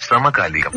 സമകാലികം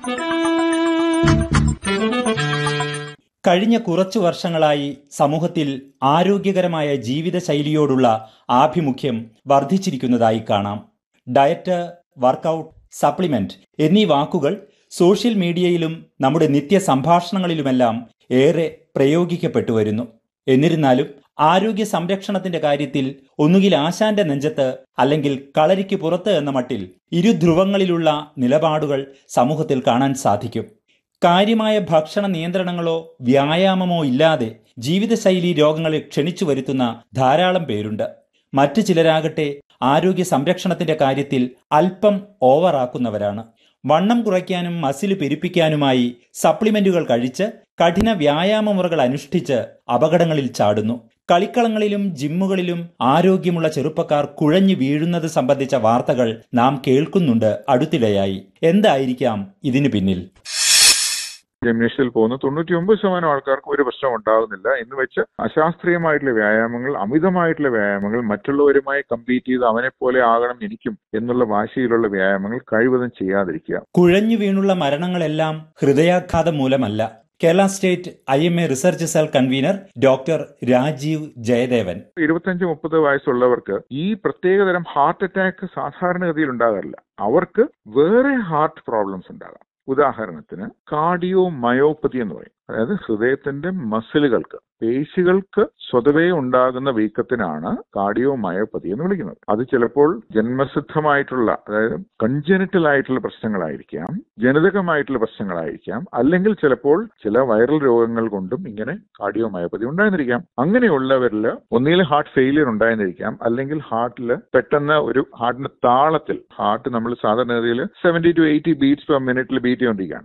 കഴിഞ്ഞ കുറച്ചു വർഷങ്ങളായി സമൂഹത്തിൽ ആരോഗ്യകരമായ ജീവിതശൈലിയോടുള്ള ആഭിമുഖ്യം വർദ്ധിച്ചിരിക്കുന്നതായി കാണാം ഡയറ്റ് വർക്കൗട്ട് സപ്ലിമെന്റ് എന്നീ വാക്കുകൾ സോഷ്യൽ മീഡിയയിലും നമ്മുടെ നിത്യ സംഭാഷണങ്ങളിലുമെല്ലാം ഏറെ പ്രയോഗിക്കപ്പെട്ടു വരുന്നു എന്നിരുന്നാലും ആരോഗ്യ സംരക്ഷണത്തിന്റെ കാര്യത്തിൽ ഒന്നുകിൽ ആശാന്റെ നെഞ്ചത്ത് അല്ലെങ്കിൽ കളരിക്ക് പുറത്ത് എന്ന മട്ടിൽ ഇരുധ്രുവങ്ങളിലുള്ള നിലപാടുകൾ സമൂഹത്തിൽ കാണാൻ സാധിക്കും കാര്യമായ ഭക്ഷണ നിയന്ത്രണങ്ങളോ വ്യായാമമോ ഇല്ലാതെ ജീവിതശൈലി രോഗങ്ങളെ ക്ഷണിച്ചു വരുത്തുന്ന ധാരാളം പേരുണ്ട് മറ്റു ചിലരാകട്ടെ ആരോഗ്യ സംരക്ഷണത്തിന്റെ കാര്യത്തിൽ അല്പം ഓവറാക്കുന്നവരാണ് വണ്ണം കുറയ്ക്കാനും മസിൽ പെരുപ്പിക്കാനുമായി സപ്ലിമെന്റുകൾ കഴിച്ച് കഠിന വ്യായാമ മുറകൾ അനുഷ്ഠിച്ച് അപകടങ്ങളിൽ ചാടുന്നു കളിക്കളങ്ങളിലും ജിമ്മുകളിലും ആരോഗ്യമുള്ള ചെറുപ്പക്കാർ കുഴഞ്ഞു വീഴുന്നത് സംബന്ധിച്ച വാർത്തകൾ നാം കേൾക്കുന്നുണ്ട് അടുത്തിടെയായി എന്തായിരിക്കാം ഇതിനു പിന്നിൽ ജിംനേഷ്യത്തിൽ പോകുന്ന തൊണ്ണൂറ്റി ഒമ്പത് ശതമാനം ആൾക്കാർക്ക് ഒരു പ്രശ്നം ഉണ്ടാകുന്നില്ല എന്ന് വെച്ച് അശാസ്ത്രീയമായിട്ടുള്ള വ്യായാമങ്ങൾ അമിതമായിട്ടുള്ള വ്യായാമങ്ങൾ മറ്റുള്ളവരുമായി കമ്പീറ്റ് ചെയ്ത് അവനെ പോലെ ആകണം എനിക്കും എന്നുള്ള വാശിയിലുള്ള വ്യായാമങ്ങൾ കഴിവതും ചെയ്യാതിരിക്കുക കുഴഞ്ഞു വീണുള്ള മരണങ്ങളെല്ലാം ഹൃദയാഘാതം മൂലമല്ല Kerala state I M A research cell convener doctor Rajeev Jayadevan ഇരുപത്തഞ്ച് മുപ്പത് വയസ്സുള്ളവർക്ക് ഈ പ്രത്യേകതരം ഹാർട്ട് അറ്റാക്ക് സാധാരണഗതിയിൽ ഉണ്ടാകാറില്ല അവർക്ക് വേറെ ഹാർട്ട് പ്രോബ്ലംസ് ഉണ്ടാകാം ഉദാഹരണത്തിന് കാർഡിയോ മയോപ്പതി എന്ന് പറയും അതായത് ഹൃദയത്തിന്റെ മസിലുകൾക്ക് പേശികൾക്ക് സ്വതവേ ഉണ്ടാകുന്ന വീക്കത്തിനാണ് കാർഡിയോ മയോപ്പതി എന്ന് വിളിക്കുന്നത് അത് ചിലപ്പോൾ ജന്മസിദ്ധമായിട്ടുള്ള അതായത് കൺജനിറ്റൽ ആയിട്ടുള്ള പ്രശ്നങ്ങളായിരിക്കാം ജനിതകമായിട്ടുള്ള പ്രശ്നങ്ങളായിരിക്കാം അല്ലെങ്കിൽ ചിലപ്പോൾ ചില വൈറൽ രോഗങ്ങൾ കൊണ്ടും ഇങ്ങനെ കാർഡിയോ മയോപ്പതി ഉണ്ടായിരുന്നിരിക്കാം അങ്ങനെയുള്ളവരിൽ ഒന്നിൽ ഹാർട്ട് ഫെയിലിയർ ഉണ്ടായിരുന്നിരിക്കാം അല്ലെങ്കിൽ ഹാർട്ടിൽ പെട്ടെന്ന് ഒരു ഹാർട്ടിന്റെ താളത്തിൽ ഹാർട്ട് നമ്മൾ സാധാരണഗതിയിൽ seventy two eighty beats per മിനിറ്റിൽ ബീറ്റ് ചെയ്തുകൊണ്ടിരിക്കുകയാണ്